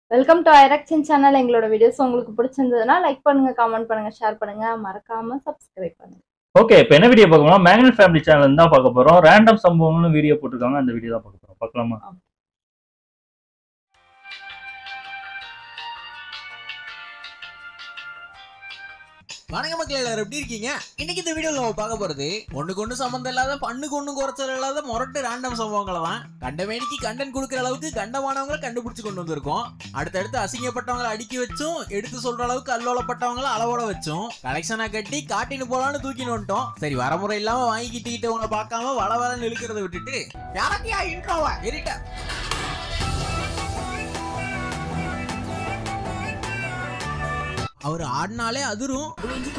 Welcome to ஐரக்ஷன் channel எங்களோட videos உங்களுக்கு பிடிச்சிருந்ததுன்னா லைக் பண்ணுங்க கமெண்ட் பண்ணுங்க ஷேர் பண்ணுங்க மறக்காம சப்ஸ்கிரைப் பண்ணுங்க ஓகே இப்போ என்ன வீடியோ பார்க்கலாம் மேக்னட் ஃபேமிலி சேனல் தான் பார்க்க போறோம் ரேண்டம் சம்பவம்னு வீடியோ போட்டிருக்காங்க அந்த வீடியோ தான் பார்க்க போறோம் பார்க்கலாமா வணக்க மக்கள் எல்லாரும் எப்படி இருக்கீங்க இன்னைக்கு இந்த வீடியோல நம்ம பார்க்க போறது ஒண்ணுக்கு ஒண்ணு சம்பந்தம் இல்லாத பண்ணுக்கு ஒண்ணு குறைச்சல் இல்லாத முரட்டு ரேண்டம் சம்பவங்களை தான் கண்டமேனிக்கு கண்டன் கொடுக்குற அளவுக்கு கண்டமானவங்களை கண்டுபிடிச்சு கொண்டு வந்திருக்கோம் அடுத்தடுத்து அசிங்கப்பட்டவங்களை அடுக்கி வச்சும் எடுத்து சொல்ற அளவுக்கு அல்லோலப்பட்டவங்களை அளவோட வச்சும் கலெக்ஷனா கட்டி காட்டின்னு போலான்னு தூக்கின்னு வந்துட்டோம் சரி வரமுறை இல்லாம வாங்கிக்கிட்டு உங்களை பார்க்காம வள வளன்னு இழுக்கிறத விட்டுட்டு யாரத்தியா இன்ட்ரோவா எரிட்ட அவர் ஆடினாலே அதிரும்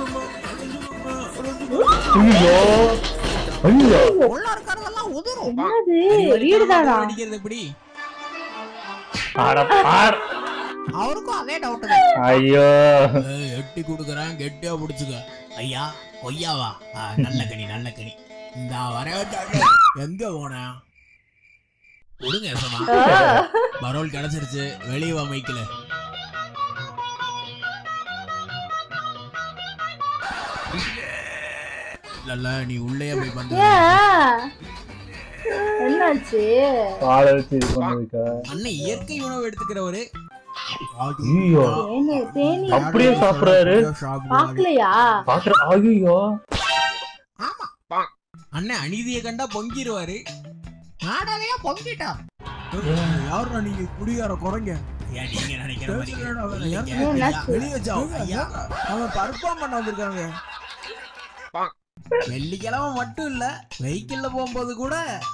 ஐயோ ஐயோ உள்ள இருக்கிறதெல்லாம் உதிரும் என்னது அறிவாளி வீடு தானா தனமா வெடிக்கிறது எப்படி அட பார் அவருக்கும் அதே டவுட் ஐயோ எட்டி கொடுக்குறேன் கெட்டியா பிடிச்சுக்க ஐயா கொய்யாவா ஆ, நல்ல கனி நல்ல கனி இந்த வர எங்க போன கொடுங்க எசமா பரோல் கிடைச்சிருச்சு வெளியே வா மைக்கில் இல்ல நீ உள்ளே போய் பண்ண ஏன் என்னாச்சு பாலை வச்சு இது பண்ணதுக்கா அண்ணன் இயற்கை உணவு எடுத்துக்கிறவரு ஐயோ தேனி தேனி அப்படியே சாப்பிடுறாரு பாக்கலையா பாக்குற ஐயோ ஆமா அண்ணன் அநீதியை கண்டா பொங்கிடுவாரு நாடாலையா பொங்கிட்டா யாருடா நீங்க குடியார குறைங்க ஏன் நீங்க நினைக்கிற மாதிரி இல்லைங்க. ஏன் என்னாச்சு? வெளிய வச்சா ஐயா அவன் பர்ஃபார்ம் பண்ண வந்திருக்காங்க வெள்ளிக்கிழமை மட்டும் இல்ல வெஹிக்கிள்ல போகும்போது கூட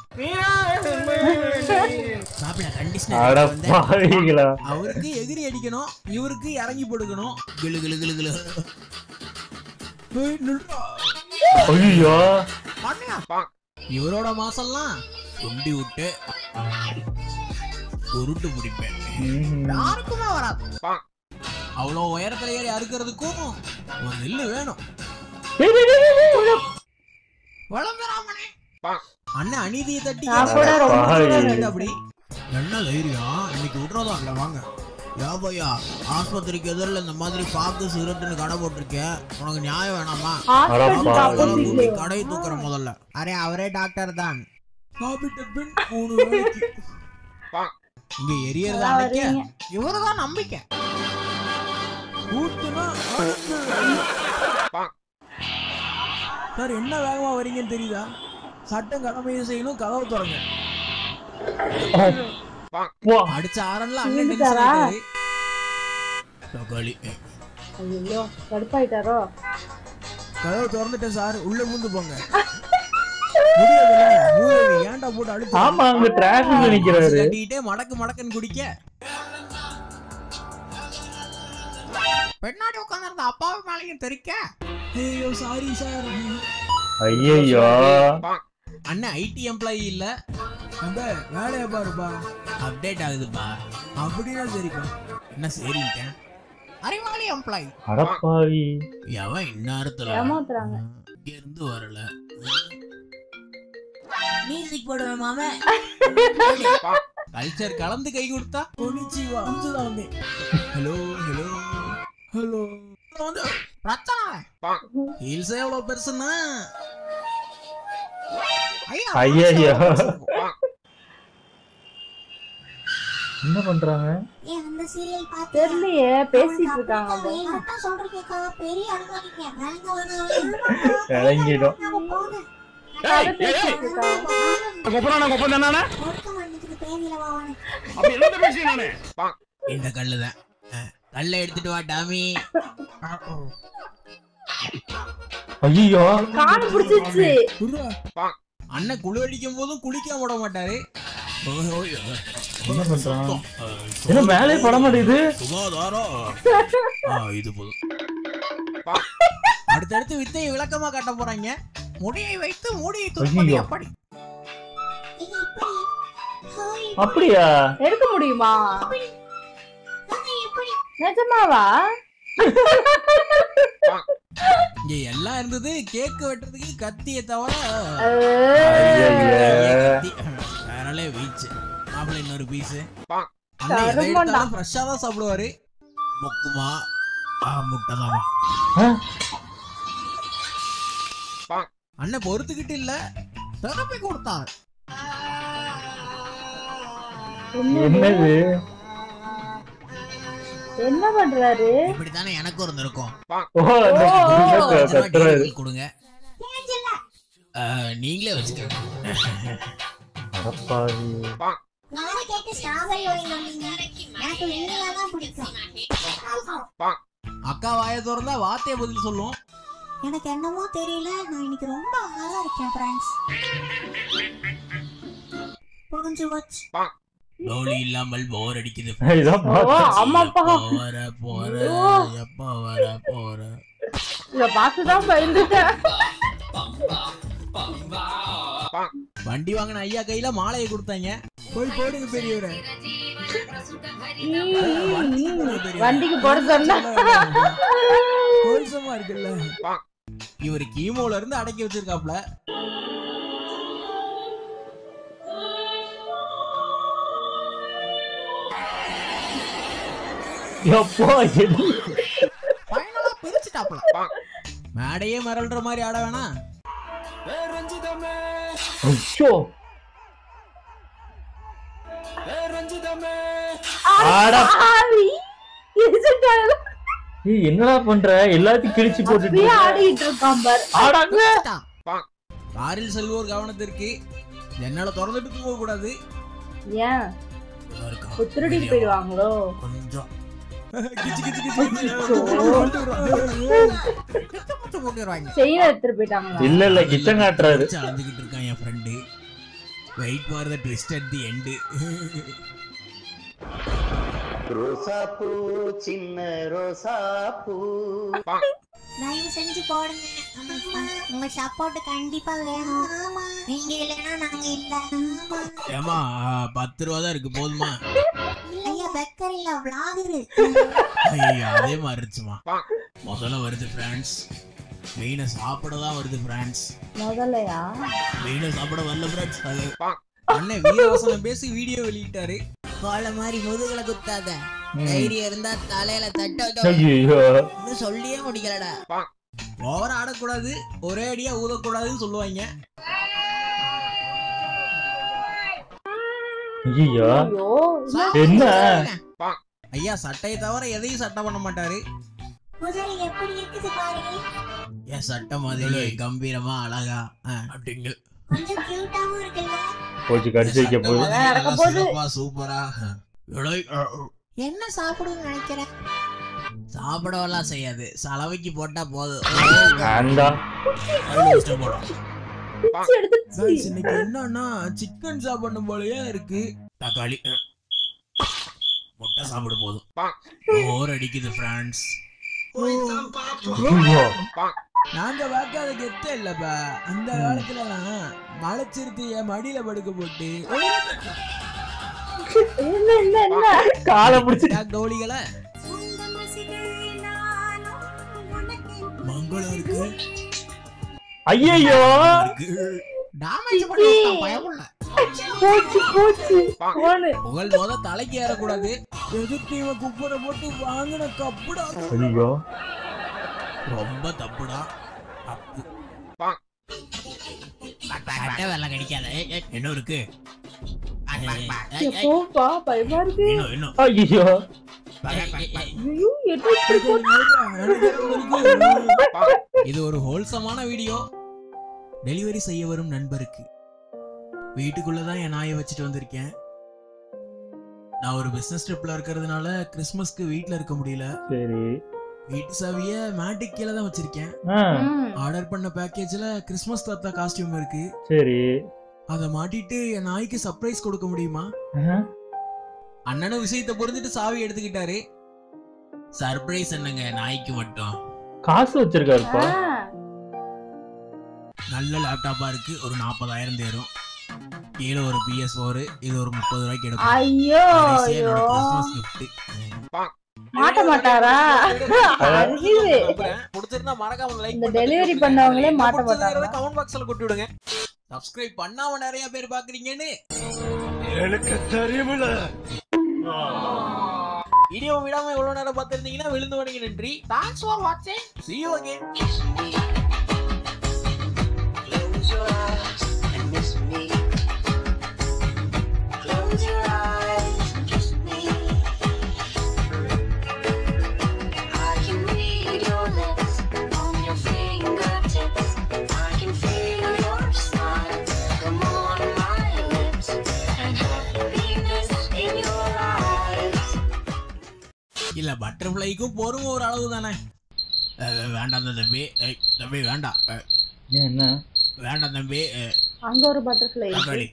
சாப்பிட அட கண்டிஷனர் வந்து பாவிங்களா அவருக்கு எதிரி அடிக்கணும் இவருக்கு இறங்கி படுக்கணும் கிளு கிளு கிளு கிளு ஏய், நில்றா. ஐயோ அண்ணியா. இவரோட மாசம்லாம் சுண்டி விட்டு உருட்டு பிடிப்பேன் யாருக்குமே வராது அவ்வளோ உயரத்துல ஏறி அறுக்கிறதுக்கும் ஒரு நெல்லு வேணும் வளர்ந்துராமனே அண்ணன் அநீதியை தட்டி நான் கூட ரொம்ப பாவி. கேட்டா அப்படி என்ன தைரியம் இன்னைக்கு விட்றதா இல்ல வாங்க யாபையா ஆஸ்பத்திரிக்கு எதிரில் இந்த மாதிரி பாக்கு சிகரெட்டுன்னு கடை போட்டிருக்கேன் உனக்கு நியாயம் வேணாமா ஹாஸ்பிட்டல் பாவி. ஆப்போசிட்ல கடை தூக்குற முதல்ல அரே அவரே டாக்டர் தான் சாப்பிட்ட பின் மூணு வேளைக்கு இங்க எரியறது நல்லா அன்னைக்கு வரீங்க. இவருதான் நம்பிக்கை ஊத்துனா சார் என்ன வேகமா வரீங்கன்னு தெரியுதா சட்டம் கடமையை செய்யணும் கதவு திறங்க வா அடிச்ச ஆரன்ல அண்ணன் டென்ஷன் விழுந்துட்டாரா? ஆயிட்டாரு தக்காளி ஐயோ கடுப்பாயிட்டாரோ கதவு திறந்துட்டேன் சார் உள்ள பூந்து போங்க முடியாதுல்ல மூதேவி ஏன்டா போட்டு அழுத்து ஆமா அங்க டிராபிக்ல நிக்கிறாரு கட்டிக்கிட்டே மடக்கு மடக்குன்னு குடிக்க பெண்ணாடி உட்காந்துருந்த அப்பாவை மேலேயும் தெரிக்க ஐயோ சாரி சார் ஐயோ அண்ணன் ஐடி எம்ப்ளாயி இல்ல அந்த வேலையை பாருப்பா அப்டேட் ஆகுதுப்பா அப்படின்னா சரிப்பா என்ன சரிட்டேன் அறிவாளி எம்ப்ளாயி அடப்பாவி எவன் இந்நேரத்துல ஏமாத்துறாங்க. இங்க இருந்து வரல மியூசிக் போடுவேன் மாமே கல்ச்சர் கலந்து கை கொடுத்தா கொனிச்சிவா அம்சுதான் வந்தேன் ஹலோ ஹலோ ஹலோ வந்து பிரச்சனை ஹீல்ஸே எவ்வளவு பெருசுன்னா ஐயா, ஐயையோ. என்ன பண்றாங்க ஏன் அந்த சீரியல் பார்த்து தெரியலையே பேசிட்டு இருக்காங்க அப்போ. என்ன சொல்றீங்கக்கா பெரிய அழுகாதீங்க வேலைக்கு வர இறங்கிடும் நம்ம போங்க கதை பேசிட்டு இருக்காங்க. கொடுக்க மாட்டேங்குது பேதியில வாவானு இந்த கல்லு தான் கல்லை எடுத்துட்டு வா டாமி ஐயோ காணு பிடிச்சிருச்சு அண்ணன் குழு அடிக்கும் போதும் குளிக்க விட மாட்டாரு என்ன பண்றான் என்ன மேலே பட மாட்டேங்குது சுகாதாரம் ஆ, இது போதும் அடுத்தடுத்து வித்தையை விளக்கமா காட்ட போறாங்க முடியை வைத்து மூடியை துப்பது ஐயையோ. எப்படி நீங்க இப்படி ஹாய் அப்படியா எடுக்க முடியுமா நாங்க எப்படி நிஜமாவா இங்க எல்லாம் இருந்தது கேக் வெட்டுறதுக்கு கத்தியை தவிர அஹ், ஐயையே. கத்தி. அதனால வீச்சு மாப்பிள்ளை இன்னொரு பீஸ் அண்ணன் எதை கருமண்டா. எடுத்தாலும் ஃப்ரெஷ்ஷா தான் சாப்பிடுவாரு முக்குமா ஆ முட்டை தாமா ஆ? அண்ணன் பொறுத்துக்கிட்டு இல்ல திறப்பி கொடுத்தார் என்னது என்ன பண்றாரு இப்படித்தானே எனக்கு ஒரு இருக்கும் ஓ அந்த குருங்க க- கத்துறாரு கொடுங்க ஆ, நீங்களே வச்சுக்கோங்க அடப்பாவி. நானே கேட்டு ஸ்ட்ராபெரி வாங்கி வந்தீங்க எனக்கு வெண்ணிலா தான் பிடிக்கும் அக்கா வாயை திறந்தா வார்த்தையை பதில் சொல்லும் எனக்கு என்னமோ தெரியல நான் இன்னைக்கு ரொம்ப அழகா இருக்கேன் ஃப்ரெண்ட்ஸ் புரிஞ்சு வச்சு டோலி இல்லாமல் போர் அடிக்குது இதான் ஓ பார்த்தேன். ஆமாப்பா எப்ப வர போற ஐயோ. எப்ப வர போற இத பார்த்துதான் பயந்துட்டேன் வண்டி வாங்கின ஐயா கையில மாலையை கொடுத்தாங்க போய் போடுங்க பெரியவரை வண்டிக்கு போட சொன்னா கோல்சமா இருக்குல்ல இவர் கீமோல இருந்து அடக்கி வச்சிருக்காப்ல எப்பா, என்ன? ஃபைனலா பிரிச்சுட்டாப்ல மேடையே மிரள்ற மாதிரி ஆட வேணாம் ஐயோ. ஆடா. ஆவி. எரிச்சுட்டாரு. ஏய், என்னடா பண்ற எல்லாத்தையும் கிழிச்சு போட்டுட்டு அப்படியே இருக்க. ஆடிட்டு இருக்கான் பாரு ஆடாங்க காரில் செல்வோர் கவனத்திற்கு ஜன்னலை திறந்துட்டு போக கூடாது ஏன் திருடிட்டு போயிடுவாங்களோ கொஞ்சம் கிச்சு கிச்சு கிச்சு அச்சோ. கிச்சு போட்டுருவாங்க செயின் எடுத்துட்டு போயிட்டாங்களா இல்ல இல்ல கிச்சன் காட்டுறாரு வச்சு அழுதுகிட்டு இருக்கான் என் friend wait for the twist at the end ரோசாப்பூ சின்ன ரோசாப்பூ தயவு செஞ்சு போடுங்க ஆமாப்பா. உங்க சப்போர்ட் கண்டிப்பா வேணும் நீங்க இல்லைன்னா நாங்க இல்ல ஏமா பத்து ரூபா தான் இருக்கு போதுமா ஐயா பெக்கர் இல்ல விளாகுரு ஐயோ அதே மாதிரி இருந்துச்சுமா முதல்ல வருது ஃப்ரான்ஸ் மீனை சாப்பிட தான் வருது ஃப்ரான்ஸ் முதல்லையா மீனை சாப்பிட வரல ஃப்ரான்ஸ் அது அண்ணன் வீரவசனம் பேசி வீடியோ வெளியிட்டாரு கோல மாதிரி முதுகுல குத்தாத தைரியம் இருந்தா தலையில தட்ட ஐயோ இன்னும் சொல்லியே முடிக்கலடா ஓவர ஆடக்கூடாது ஒரே அடியா ஊதக்கூடாதுன்னு சொல்லுவாங்க ஐயோ ஐயோ என்ன ஐயா சட்டையை தவிர எதையும் சட்டை பண்ண மாட்டாரு முதல்ல எப்படி இருக்குது பாருங்க என் சட்டை மாதிரி கம்பீரமா அழகா அப்படிங்க கொஞ்சம் கியூட்டாவும் இருக்குல்ல போச்சு கடிச்சு வைக்க போகுது அதான் நடக்க போகுது. சிறப்பா சூப்பரா இளை, அ, அ. என்ன சாப்பிடுன்னு நினைக்கிறேன் சாப்பிடவெல்லாம் செய்யாது சலவைக்கு போட்டா போதும் ஆண்டா அதுல வச்சுட்டு போடும். பிச்சு எடுத்துச்சு Guys, இன்னைக்கு என்னன்னா சிக்கன் சாப்பிடணும் போலயே இருக்கு தக்காளி அ. முட்டை சாப்பிட போதும் போர் அடிக்குது பிரான்ஸ் ஐயோ நாங்க பார்க்காத கெத்த இல்லப்பா அந்த காலத்துலலாம் மலைச்சிருத்து என் மடியில படுக்க போட்டு என்ன என்ன என்ன காலை பிடிச்சி கவுளிகளை மங்களம் இருக்கு ஐயோ இருக்கு. damage பண்ணி விட்டான், பயமுள்ள. போச்சு போச்சு போனு புகழ் மொத தலைக்கு ஏறக்கூடாது எதிர்த்து இவன் குப்பரை போட்டு வாங்கின கப்புடா ஐயோ ரொம்ப தப்புடா தப்பு கட்ட வெள்ளம் கடிக்காத ஏய், ஏய், இன்னும் இருக்கு ஏய், ஏய், ஏய், ஏய், எப்போப்பா பயமா இருக்கு இன்னும் இன்னும் ஐயோ ஏய், ஏய், ஏய். ஐயோ என்ன இப்படி போட்டு- இது ஒரு ஹோல்சமான வீடியோ டெலிவரி செய்ய வரும் நண்பருக்கு வீட்டுக்குள்ளதான் என் நாயை வச்சுட்டு வந்திருக்கேன் நான் ஒரு பிசினஸ் ட்ரிப்ல இருக்கிறதுனால கிறிஸ்மஸ்க்கு வீட்ல இருக்க முடியல சரி வீட்டு சாவிய மேட்டிக் கீழே தான் வச்சிருக்கேன் ஆ ம். ஆர்டர் பண்ண பேக்கேஜ்ல கிறிஸ்மஸ் தாத்தா காஸ்டியூம் இருக்கு சரி அதை மாட்டிட்டு என் நாய்க்கு சர்ப்ரைஸ் கொடுக்க முடியுமா ஆ, அண்ணனும் விஷயத்தை புரிஞ்சுட்டு சாவி எடுத்துக்கிட்டாரு சர்ப்ரைஸ் என்னங்க நாய்க்கு மட்டும் காசு வச்சிருக்காருப்பா ஆ, நல்ல லேப்டாப்பா இருக்கு ஒரு நாற்பதாயிரம் தேரும் கீழே ஒரு பிஎஸ் ஃபோர் இது ஒரு முப்பது ரூபாய்க்கு எடுக்கும் ஐயோ கடைசியா ஐயோ என்னோட கிறிஸ்மஸ் gift. மாட்ட மாட்டாரா அறிவு பிடிச்சிருந்தா மறக்காம லைக் இந்த டெலிவரி பண்ணவங்களே மாட்ட மாட்டாங்க கமெண்ட் பாக்ஸ்ல கொட்டி விடுங்க சப்ஸ்கிரைப் பண்ணாம நிறைய பேர் பாக்குறீங்கன்னு எனக்கு தெரியுமில்ல வீடியோ விடாம எவ்வளவு நேரம் பார்த்திருந்தீங்கன்னா விழுந்து வணங்கி நன்றி தேங்க்ஸ் ஃபார் வாட்சிங் see you again Close your eyes and miss me. Close your eyes and kiss me. I can read your lips on your fingertips. I can feel your smile come on my lips and happiness in your eyes. இல்ல பட்டர்ஃப்ளைக்கும் பொறுமை ஒரு அளவு தானே அஹ், வேண்டாம் தம்பி ஏய், தம்பி வேண்டாம் அஹ், ஏன் என்ன வேண்டாம் தம்பி அஹ், அங்க ஒரு பட்டர்ஃப்ளை தக்காளி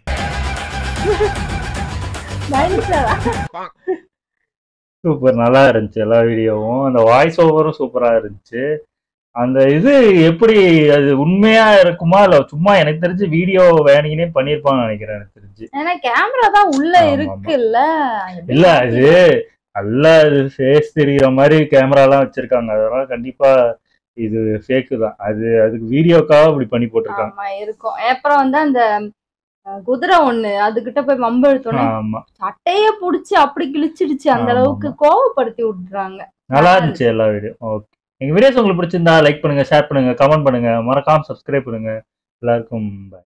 பயந்துட்டாரா சூப்பர் நல்லா இருந்துச்சு எல்லா வீடியோவும் அந்த வாய்ஸ் ஓவரும் சூப்பரா இருந்துச்சு அந்த இது எப்படி அது உண்மையா இருக்குமா இல்ல சும்மா எனக்கு தெரிஞ்சு வீடியோ வேணிங்கனே பண்ணிருப்பாங்கன்னு நினைக்கிறேன் எனக்கு தெரிஞ்சு ஏன்னா கேமரா தான் உள்ள ஆமா, ஆமா. இருக்குல்ல எப்படி இல்ல அது நல்லா இது ஃபேஸ் தெரிகிற மாதிரி கேமராலாம் வச்சிருக்காங்க அதெல்லாம் கண்டிப்பா இது ஃபேக்கு தான் அது அதுக்கு வீடியோக்காக இப்படி பண்ணி போட்டிருக்காங்க ஆமா இருக்கும் அப்புறம் வந்து அந்த அஹ், குதிரை ஒண்ணு அதுகிட்ட போய் மம்பு எடுத்தோன்னே ஆமா சட்டைய புடிச்சு அப்படி கிழிச்சிடுச்சு அந்த ஆமா, அளவுக்கு கோவப்படுத்தி விட்டுறாங்க நல்லா இருந்துச்சு எல்லா வீடியோ ஓகே எங்க வீடியோஸ் உங்களுக்கு பிடிச்சிருந்தா லைக் பண்ணுங்க ஷேர் பண்ணுங்க கமெண்ட் பண்ணுங்க மறக்காம சப்ஸ்கிரைப் பண்ணுங்க எல்லாருக்கும் bye.